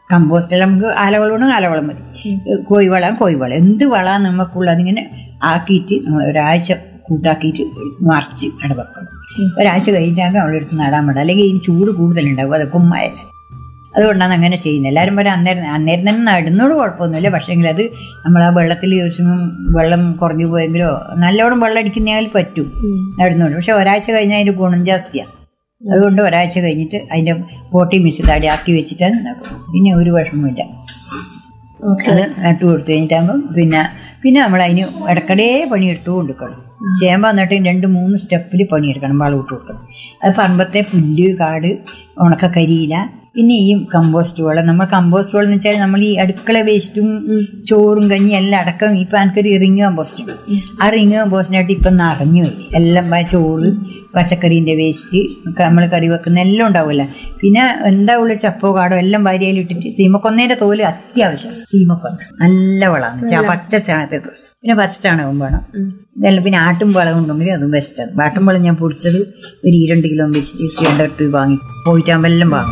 കമ്പോസ്റ്റിൽ നമുക്ക് ആലവളം ആലവളം മതി കോഴിവളം കോഴിവളം എന്ത് വളം നമുക്കുള്ള അതിങ്ങനെ ആക്കിയിട്ട് നമ്മൾ ഒരാഴ്ച കൂട്ടാക്കിയിട്ട് മറിച്ച് അവിടെ വെക്കണം ഒരാഴ്ച കഴിഞ്ഞാൽ നമ്മളെടുത്ത് നടാൻ പാടില്ല അല്ലെങ്കിൽ ഇതിന് ചൂട് കൂടുതലുണ്ടാവും അത് കുമ്മായല്ല അതുകൊണ്ടാണ് അങ്ങനെ ചെയ്യുന്നത് എല്ലാവരും പറയും അന്നേരം അന്നേരം തന്നെ നടുന്നോട് കുഴപ്പമൊന്നുമില്ല പക്ഷേങ്കിൽ അത് നമ്മൾ ആ വെള്ളത്തിൽ ദിവസവും വെള്ളം കുറഞ്ഞു പോയെങ്കിലോ നല്ലോണം വെള്ളം അടിക്കുന്നതിൽ പറ്റും നടുന്നോണ്ട് പക്ഷെ ഒരാഴ്ച കഴിഞ്ഞാൽ അതിൻ്റെ ഗുണം ജാസ്തിയാണ് അതുകൊണ്ട് ഒരാഴ്ച കഴിഞ്ഞിട്ട് അതിൻ്റെ പോട്ടി മിക്സ് താടി ആക്കി വെച്ചിട്ടാണ് നടുന്നത് പിന്നെ ഒരു വിഷമമില്ല അത് നട്ടു കൊടുത്തു കഴിഞ്ഞിട്ടാകുമ്പം പിന്നെ പിന്നെ നമ്മൾ അതിന് ഇടക്കടേ പണിയെടുത്തു കൊടുക്കണം ചേമ്പ് എന്നിട്ട് രണ്ട് മൂന്ന് സ്റ്റെപ്പിൽ പണിയെടുക്കണം വളം ഇട്ട് കൊടുക്കണം അത് പറമ്പത്തെ പുല്ല് കാട് ഉണക്ക കരിയില പിന്നെ ഈ കമ്പോസ്റ്റ് വളം നമ്മൾ കമ്പോസ്റ്റ് വളം എന്ന് വെച്ചാൽ നമ്മൾ ഈ അടുക്കള വേസ്റ്റും ചോറും കഞ്ഞി എല്ലാം അടക്കം ഇപ്പം എനിക്കൊരു റിങ് കമ്പോസ്റ്റ് ഉണ്ട് ആ റിങ് കമ്പോസ്റ്റിനായിട്ട് ഇപ്പം നിറഞ്ഞു പോയി എല്ലാം പ- ചോറ് പച്ചക്കറീൻ്റെ വേസ്റ്റ് നമ്മൾ കറി വെക്കുന്ന എല്ലാം ഉണ്ടാവില്ല പിന്നെ എന്താ ഉള്ള ചപ്പോ കാടോ എല്ലാം വാരിയയിലിട്ടിട്ട് സീമക്കൊന്നേൻ്റെ തോല് അത്യാവശ്യം സീമക്കൊന്ന നല്ല വളമാണ് ചാ- പച്ച ചാണകത്തെ തോല് പിന്നെ പച്ച ചാണകം വേണം ഇതെല്ലാം പിന്നെ ആട്ടും വളം ഉണ്ടെങ്കിൽ അതും ബെസ്റ്റാണ് ആട്ടും വളം ഞാൻ പൊടിച്ചത് ഒരു ഈ രണ്ട് കിലോ വെച്ചിട്ട് സിലിണ്ടർ വാങ്ങി പോയിട്ടാകുമ്പോൾ എല്ലാം വാങ്ങും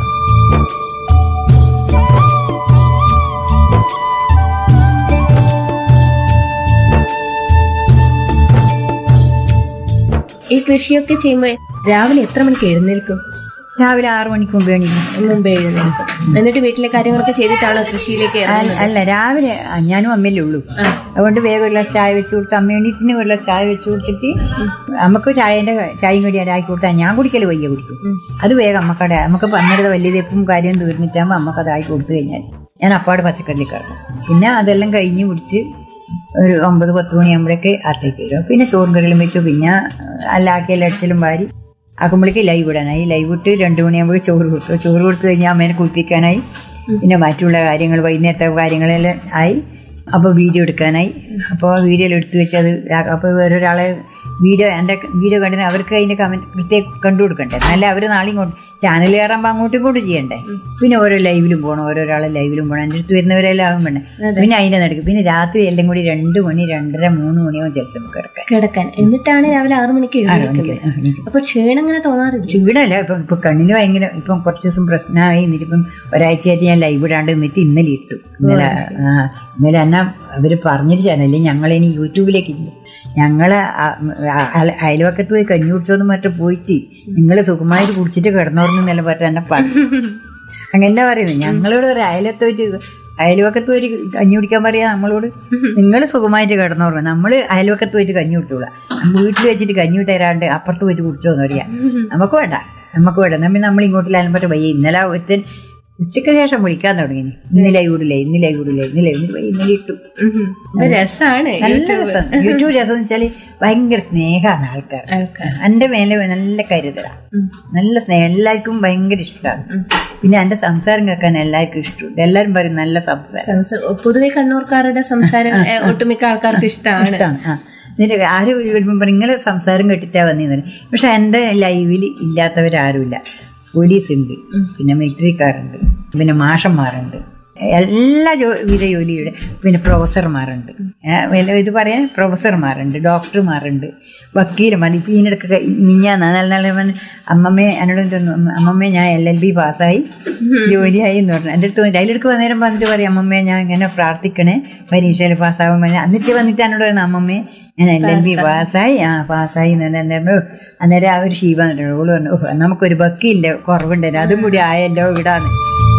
ഈ കൃഷിയൊക്കെ ചെയ്യുമ്പോൾ രാവിലെ എത്ര മണിക്ക് എഴുന്നേൽക്കും രാവിലെ ആറു മണിക്ക് മുമ്പ് എണീക്കും മുമ്പേ എഴുന്നേൽക്കും എന്നിട്ട് വീട്ടിലെ കാര്യങ്ങളൊക്കെ ചെയ്തിട്ടാണോ കൃഷിയിലേക്ക് അല്ല- ഇറങ്ങുന്നത് അല്ല രാവിലെ ആ, ഞാനും അമ്മയല്ലേ ഉള്ളൂ അതുകൊണ്ട് വേഗം ഒരു ഗ്ലാസ് ചായ വെച്ച് കൊടുത്ത് അമ്മ എണീറ്റിന് ഒരു ഗ്ലാസ് ചായ വെച്ച് കൊടുത്തിട്ട് നമുക്ക് ചായന്റെ ചായയും കൂടി ആക്കി കൊടുത്താൽ ഞാൻ കുടിക്കല് വയ്യ കുടിക്കും അത് വേഗം അമ്മക്കടെ നമുക്ക് പന്നേരത്തെ വലിയ തെപ്പും കാര്യവും തീർന്നിട്ടാകുമ്പോൾ അമ്മക്ക് അതാക്കി കൊടുത്തു കഴിഞ്ഞാൽ ഞാൻ അപ്പാട് പച്ചക്കറി കിടക്കും പിന്നെ അതെല്ലാം കഴിഞ്ഞ് പിടിച്ച് ഒരു ഒമ്പത് പത്ത് മണിയാകുമ്പോഴേക്ക് അകത്തേക്ക് വരും പിന്നെ ചോറും കറിയിലും വെച്ചു പിന്നെ അല്ലാക്കിയെല്ലാം അടിച്ചലും വാരി ആക്കുമ്പോഴേക്ക് ലൈവ് ഇടാനായി ലൈവ് ഇട്ട് രണ്ട് മണിയാകുമ്പോൾ ചോറ് കൊടുത്തു ചോറ് കൊടുത്തു കഴിഞ്ഞാൽ അമ്മേനെ കുളിപ്പിക്കാനായി പിന്നെ മറ്റുള്ള കാര്യങ്ങൾ വൈകുന്നേരത്തെ കാര്യങ്ങളെല്ലാം ആയി അപ്പോൾ വീഡിയോ എടുക്കാനായി അപ്പോൾ വീഡിയോയിൽ എടുത്തു വെച്ചത് അപ്പോൾ വേറൊരാളെ വീഡിയോ എൻ്റെ വീഡിയോ കണ്ടിന് അവർക്ക് അതിൻ്റെ കമൻറ്റ് പ്രത്യേകം കണ്ടു കൊടുക്കണ്ടേ നല്ല അവർ നാളെയും കൊണ്ട് ചാനൽ കയറുമ്പോൾ അങ്ങോട്ടും ഇങ്ങോട്ടും ചെയ്യണ്ടേ പിന്നെ ഓരോ ലൈവിലും പോകണം ഓരോരാളെ ലൈവിലും പോകണം എൻ്റെ അടുത്ത് വരുന്നവരെല്ലാം ആകും വേണ്ടേ പിന്നെ അതിൻ്റെ നടക്കും പിന്നെ രാത്രി എല്ലാം കൂടി രണ്ട് മണി രണ്ടര മൂന്ന് മണിയാവും ചിലപ്പോൾ നമുക്ക് കിടക്കാൻ കിടക്കാൻ എന്നിട്ടാണ് രാവിലെ ആറു മണിക്ക് എഴുന്നേൽക്കുന്നത് ആ, എനിക്ക് അപ്പൊ ക്ഷീണം അങ്ങനെ തോന്നാറില്ല ചൂടല്ല ഇപ്പം ഇപ്പം കണ്ണിന് ഭയങ്കര ഇപ്പം കുറച്ച് ദിവസം പ്രശ്നമായി എന്നിട്ടിപ്പം ഒരാഴ്ചയായിട്ട് ഞാൻ ലൈവ് ഇടാണ്ട് നിന്നിട്ട് ഇന്നലെ ഇട്ടു ഇന്നലെ ആ ഇന്നലെ എന്നാ അവർ പറഞ്ഞിട്ട് ചാനല്ലേ ഞങ്ങളിനി യൂട്യൂബിലേക്ക് ഇല്ല ഞങ്ങളെ അയൽവക്കത്ത് പോയി കഞ്ഞി കുടിച്ചോന്നും മറ്റും പോയിട്ട് നിങ്ങൾ സുഖമായിട്ട് കുടിച്ചിട്ട് കിടന്നോർന്നെല്ലാം പറഞ്ഞ എന്നെ പറഞ്ഞു അങ്ങനെ പറയുന്നത് ഞങ്ങളിവിടെ ഒരു അയലത്ത് വെച്ച് അയൽവക്കത്ത് പോയിട്ട് കഞ്ഞി കുടിക്കാൻ പറയാ നമ്മളോട് നിങ്ങൾ സുഖമായിട്ട് കിടന്നോർമ്മ നമ്മൾ അയൽവക്കത്ത് പോയിട്ട് കഞ്ഞി കുടിച്ചോളാം വീട്ടിൽ വെച്ചിട്ട് കഞ്ഞി തരാണ്ട് അപ്പുറത്ത് പോയിട്ട് കുടിച്ചോന്ന് പറയാം നമുക്ക് വേണ്ട നമുക്ക് വേണ്ട നമ്മൾ നമ്മൾ ഇങ്ങോട്ടില്ലാലും പറ്റും വയ്യ ഇന്നലെ ഒരുത്തൻ ഉച്ചയ്ക്ക് ശേഷം വിളിക്കാൻ തുടങ്ങി ഇന്ന് ലൈവ് ഇടില്ലേ ഇന്ന് ലൈവ് ഇടില്ലേ ഇന്ന് ലൈവ് ഇന്ന് ഇന്നലെ ഇട്ടു രസാണ് നല്ല രസം യൂട്യൂബ് രസം എന്ന് വെച്ചാല് ഭയങ്കര സ്നേഹമാണ് ആൾക്കാർ ആൾക്കാർ എന്റെ മേലെ നല്ല കരുതലാണ് നല്ല സ്നേഹം എല്ലാവർക്കും ഭയങ്കര ഇഷ്ടമാണ് പിന്നെ എന്റെ സംസാരം കേൾക്കാൻ എല്ലാവർക്കും ഇഷ്ടമുണ്ട് എല്ലാവരും പറയും നല്ല സംസാരം സംസ- പൊതുവെ കണ്ണൂർക്കാരുടെ സംസാരം ഏ, ഒട്ടുമിക്ക ആൾക്കാർക്ക് ഇഷ്ടമാണ് ഇഷ്ടമാണ് ആ എന്നിട്ട് ആര് വരുമ്പോൾ പറയും നിങ്ങളെ സംസാരം കേട്ടിട്ടാ വന്നിരുന്നത് പക്ഷെ എൻ്റെ ലൈവിൽ ഇല്ലാത്തവരാരുമില്ല പോലീസ് ഉണ്ട് പിന്നെ മിലിറ്ററിക്കാരുണ്ട് പിന്നെ മാഷന്മാരുണ്ട് എല്ലാ ജോ വിധ ജോലിയുടെ പിന്നെ പ്രൊഫസർമാരുണ്ട് ഏ, വല്ല ഇത് പറയാൻ പ്രൊഫസർമാരുണ്ട് ഡോക്ടർമാരുണ്ട് വക്കീലന്മാർ ഇപ്പം ഇതിനിടയ്ക്ക് മിഞ്ഞാന്ന് നല്ല നല്ല പറഞ്ഞ് അമ്മമ്മേ എന്നോട് തോന്നുന്നു "അമ്മ- അമ്മമ്മേ ഞാൻ എൽ എൽ ബി പാസ്സായി ജോലിയായി എന്ന് പറഞ്ഞു എൻ്റെ അടുത്ത് വന്നിട്ട് അതിലെടുക്ക് വന്നേരം വന്നിട്ട് പറയും അമ്മമ്മേ ഞാൻ ഇങ്ങനെ പ്രാർത്ഥിക്കണേ പരീക്ഷയിൽ പാസ്സാവാൻ വേണ്ടി എന്നിട്ട് വന്നിട്ട് എന്നോട് പറയുന്നത് അമ്മമ്മേ ഞാൻ എൽ എൽ ബി പാസ്സായി ആ പാസ്സായി എന്ന് പറഞ്ഞു അന്നേരം ആ ഒരു ഷീബ എന്നിട്ട് ഓള് പറഞ്ഞു "ഓ, നമുക്കൊരു വക്കീലിൻ്റെ കുറവുണ്ടായിരുന്നു അതും കൂടി ആയല്ലോ ഇടാന്ന്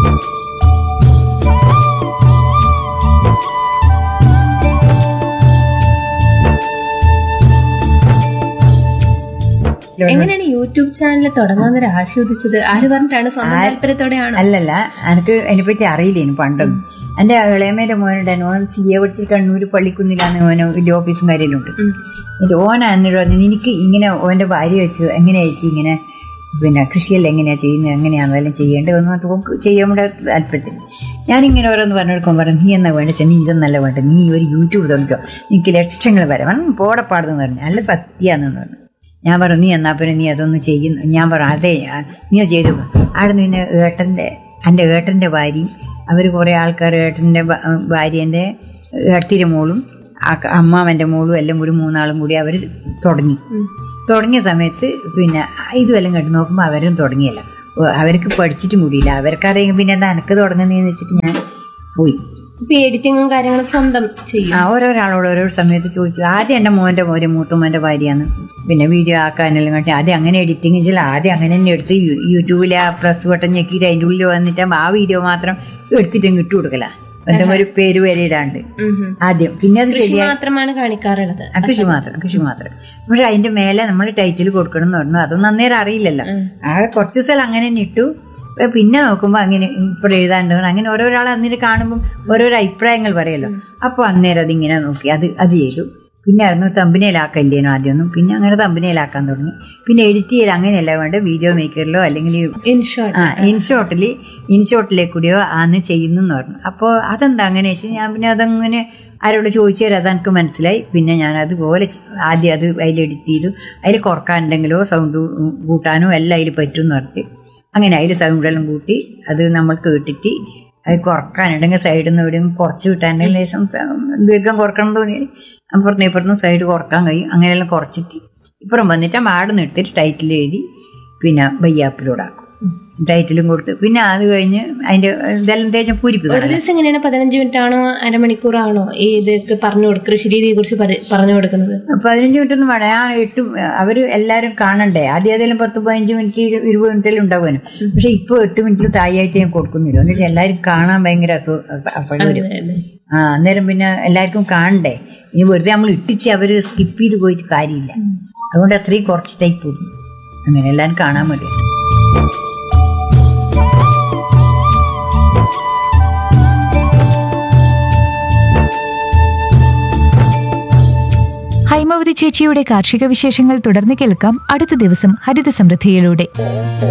എങ്ങനെയാണ് യൂട്യൂബ് ചാനൽ തുടങ്ങാൻ ഒരു ആസ്വദിച്ചത് ആര് പറഞ്ഞിട്ടാണ് സ്വന്തം താല്പര്യത്തോടെയാണോ അല്ലല്ല എനിക്ക് അതിനെപ്പറ്റി അറിയില്ലേനു പണ്ടൊന്നും എൻ്റെ ഇളയമേൻ്റെ മോനുണ്ടായിരുന്നു ഓൻ സി എ പഠിച്ചിട്ട് കണ്ണൂർ പള്ളിക്കുന്നിലാണ് ഓന് വലിയ ഓഫീസും കാര്യമെല്ലാം ഉണ്ട് എന്നിട്ട് ഓന എന്നിട്ട് പറഞ്ഞു എനിക്ക് ഇങ്ങനെ ഓൻ്റെ ഭാര്യ വെച്ച് എങ്ങനെയാ ചേച്ചി ഇങ്ങനെ പിന്നെ കൃഷിയെല്ലാം എങ്ങനെയാണ് ചെയ്യുന്നത് എങ്ങനെയാണ് അതെല്ലാം ചെയ്യേണ്ടതെന്ന് പറഞ്ഞിട്ട് ഓക്ക് ചെയ്യാൻ വേണ്ട താല്പര്യത്തിൽ ഞാനിങ്ങനെ ഓരോന്ന് പറഞ്ഞെടുക്കുമ്പോൾ പറഞ്ഞു നീ എന്നാ വേണ്ടത് നീ ഇതൊന്നല്ല വേണ്ടത് നീ ഒരു യൂട്യൂബ് തുടങ്ങിക്കോ നിനക്ക് ലക്ഷങ്ങൾ വരാം പോടപ്പാടെന്ന് പറഞ്ഞു നല്ല സത്യാണെന്ന് പറഞ്ഞു ഞാൻ പറഞ്ഞു നീ എന്നാ പിന്നെ നീ അതൊന്നും ചെയ്യുന്നു ഞാൻ പറഞ്ഞു അതെ ആ, നീ അത് ചെയ്തു അവിടെ നിന്ന് ഏട്ടൻ്റെ എൻ്റെ ഏട്ടൻ്റെ ഭാര്യയും അവർ കുറേ ആൾക്കാർ ഏട്ടൻ്റെ ഭ- ഭാര്യേൻ്റെ ഏട്ടത്തിൻ്റെ മോളും ആ ക- അമ്മാവൻ്റെ മോളും എല്ലാം കൂടി മൂന്നാളും കൂടി അവർ തുടങ്ങി തുടങ്ങിയ സമയത്ത് പിന്നെ ഇതുമെല്ലാം കണ്ടു നോക്കുമ്പോൾ അവരും തുടങ്ങിയല്ല അവർക്ക് പഠിച്ചിട്ടും കൂടിയില്ല അവർക്കറിയാം പിന്നെ എന്താ എനക്ക് തുടങ്ങുന്നതെന്ന് വെച്ചിട്ട് ഞാൻ പോയി ഇപ്പൊ എഡിറ്റിങ്ങും കാര്യങ്ങളും സ്വന്തം ചെയ്യും ആ ഓരോരാളോട് ഓരോ സമയത്ത് ചോദിച്ചു ആദ്യം എൻ്റെ മോൻ്റെ മോര് മൂത്തുമ്മൻ്റെ ഭാര്യയാണ് പിന്നെ വീഡിയോ ആക്കാനെല്ലാം കാണിച്ചു ആദ്യം അങ്ങനെ എഡിറ്റിംഗ് ചെയ്താൽ ആദ്യം അങ്ങനെ തന്നെ എടുത്ത് യൂ- യൂട്യൂബിൽ ആ പ്ലസ് ബട്ടൺ ഞെക്കിയിട്ട് അതിൻ്റെ ഉള്ളിൽ വന്നിട്ട് ആ വീഡിയോ മാത്രം എടുത്തിട്ട് ഇട്ട് കൊടുക്കല എന്തെങ്കിലും ഒരു പേര് വരെ ഇടാണ്ട് ഉം ഉം. ആദ്യം പിന്നെ അത് കൃഷി ശരിയായി മാത്രമാണ് കാണിക്കാറുള്ളത് ആ, കൃഷി മാത്രം കൃഷി മാത്രം പക്ഷെ അതിന്റെ മേലെ നമ്മൾ ടൈറ്റിൽ കൊടുക്കണം എന്ന് പറഞ്ഞു അതൊന്നും അന്നേരം അറിയില്ലല്ലോ ആ കുറച്ച് സ്ഥലം അങ്ങനെ തന്നെ ഇട്ടു ഏ, പിന്നെ നോക്കുമ്പോൾ അങ്ങനെ ഇപ്പോൾ എഴുതാണ്ട് അങ്ങനെ ഓരോരാൾ അന്നേരം കാണുമ്പോൾ ഓരോരോ അഭിപ്രായങ്ങൾ പറയല്ലോ അപ്പോൾ അന്നേരം അതിങ്ങനെ നോക്കി അത് അത് ചെയ്തു പിന്നെ ആയിരുന്നു തമ്പനയിലാക്കല്ലേനോ ആദ്യമൊന്നും പിന്നെ അങ്ങനെ തമ്പനയിലാക്കാൻ തുടങ്ങി പിന്നെ എഡിറ്റ് ചെയ്യൽ അങ്ങനെയല്ല വേണ്ട വീഡിയോ മേക്കറിലോ അല്ലെങ്കിൽ ഇൻ ഷോർട്ട് ആ ഇൻഷോട്ടിൽ ഇൻഷോട്ടിലെ കൂടിയോ ആണ് ചെയ്യുന്നെന്ന് പറഞ്ഞു അപ്പോൾ അതെന്താ അങ്ങനെ വെച്ചാൽ ഞാൻ പിന്നെ അതങ്ങനെ ആരോട് ചോദിച്ചു തരാം അതെനിക്ക് മനസ്സിലായി പിന്നെ ഞാൻ അതുപോലെ ചെ- ആദ്യം അത് അതിൽ എഡിറ്റ് ചെയ്തു അതിൽ കുറക്കാനുണ്ടെങ്കിലോ സൗണ്ട് കൂട്ടാനോ എല്ലാം അതിൽ പറ്റും എന്ന് പറഞ്ഞിട്ട് അങ്ങനെ അതിൽ സൗണ്ടെല്ലാം കൂട്ടി അത് നമ്മൾ കേട്ടിട്ട് അത് കുറക്കാനുണ്ടെങ്കിൽ സൈഡിൽ നിന്ന് എവിടെയും കുറച്ച് കിട്ടാനുണ്ടെങ്കിൽ ലേശം സ- ദീർഘം കുറക്കണം തോന്നിയാൽ അപ്പുറത്തും ഇപ്പുറത്തും സൈഡ് കുറക്കാൻ കഴിയും അങ്ങനെയെല്ലാം കുറച്ചിട്ട് ഇപ്പുറം വന്നിട്ട് മാട് നിർത്തിയിട്ട് ടൈറ്റിൽ എഴുതി പിന്നെ ബയ്യാപ്പിലൂടാക്കും ടൈറ്റിലും കൊടുത്ത് പിന്നെ അത് കഴിഞ്ഞ് അതിന്റെ ഇതെല്ലാം തേച്ച ഒരു പൂരിപ്പിക്കണം ദിവസം എങ്ങനെയാണ് പതിനഞ്ച് മിനിറ്റ് ആണോ അരമണിക്കൂറാണോ ഈ ഇതൊക്കെ പറഞ്ഞു കൊടുക്കുക കൃഷി രീതിയെ കുറിച്ച് പറഞ്ഞു കൊടുക്കുന്നത് പതിനഞ്ച് മിനിറ്റ് ഒന്നും വേണം ഞാൻ എട്ട് അവര് എല്ലാരും കാണണ്ടേ ആദ്യം ഏതെങ്കിലും പത്ത് പതിനഞ്ച് മിനിറ്റ് ഇരു- ഇരുപത് മിനിറ്റിലും ഉണ്ടാവുമല്ലോ പക്ഷെ ഇപ്പൊ എട്ട് മിനിറ്റിൽ തായായിട്ട് ഞാൻ കൊടുക്കുന്നില്ല എന്ന് വെച്ചാൽ എല്ലാവരും കാണാൻ ഭയങ്കര അസു- അസ- അസൗകര്യം ആ അന്നേരം പിന്നെ എല്ലാവർക്കും കാണണ്ടേ ഇനി വെറുതെ നമ്മൾ ഇട്ടിച്ച് അവര് സ്കിപ്പ് ചെയ്ത് പോയിട്ട് കാര്യമില്ല അതുകൊണ്ട് അത്രയും കുറച്ച് ടൈപ്പ് പോകും അങ്ങനെ എല്ലാവരും കാണാൻ വേണ്ടി ഹൈമവതി ചേച്ചിയുടെ കാർഷിക വിശേഷങ്ങൾ തുടർന്ന് കേൾക്കാം അടുത്ത ദിവസം ഹരിത സമൃദ്ധിയിലൂടെ